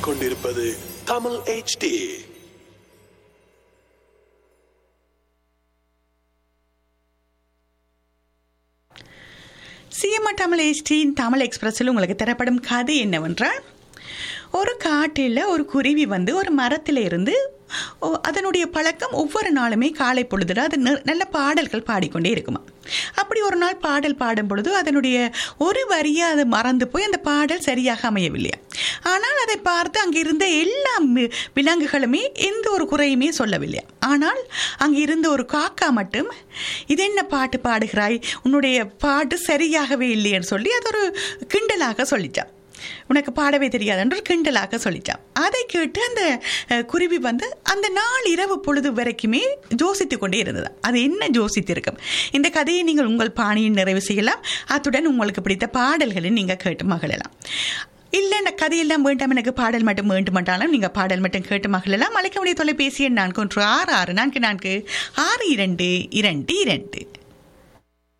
கேட்டுக்கொண்டிருப்பது தமிழ் HD சிஎம்ஆ தமிழ் எஸ்டியின் தமிழ் எக்ஸ்பிரஸில் உங்களுக்கு தரப்படும் கதை என்னவென்றால் ஒரு காட்டில் ஒரு குருவி வந்து ஒரு மரத்தில் இருந்து ஓ- அதனுடைய பழக்கம் ஒவ்வொரு நாளுமே காலை பொழுதுல அது நெ- நல்ல பாடல்கள் பாடிக்கொண்டே இருக்குமா அப்படி ஒரு நாள் பாடல் பாடும் பொழுது அதனுடைய ஒரு வரியை அது மறந்து போய் அந்த பாடல் சரியாக அமையவில்லையா ஆனால் அதை பார்த்து அங்கே இருந்த எல்லா மி- விலங்குகளுமே எந்த ஒரு குறையுமே சொல்லவில்லை ஆனால் அங்கே இருந்த ஒரு காக்கா மட்டும் இது என்ன பாட்டு பாடுகிறாய் உன்னுடைய பாட்டு சரியாகவே இல்லையேன்னு சொல்லி அது ஒரு கிண்டலாக சொல்லிட்டான் உனக்கு பாடவே தெரியாது என்று ஒரு கிண்டலாக சொல்லிட்டான் அதை கேட்டு அந்த அஹ், குருவி வந்து அந்த நாள் இரவு பொழுது வரைக்குமே ஜோசித்து கொண்டே இருந்தது அது என்ன ஜோசித்திருக்கும் இந்த கதையை நீங்கள் உங்கள் பாணியில் நிறைவு செய்யலாம் அத்துடன் உங்களுக்கு பிடித்த பாடல்களை நீங்கள் கேட்டு மகிழலாம் இல்லை இந்த கதையெல்லாம் வேண்டாம் எனக்கு பாடல் மட்டும் வேண்டுமென்றாலும் நீங்கள் பாடல் மட்டும் கேட்டு மகிழலாம் அழைக்க முடிய தொலைபேசி எண் நான்கு ஒன்று ஆறு ஆறு நான்கு நான்கு ஆறு இரண்டு இரண்டு இரண்டு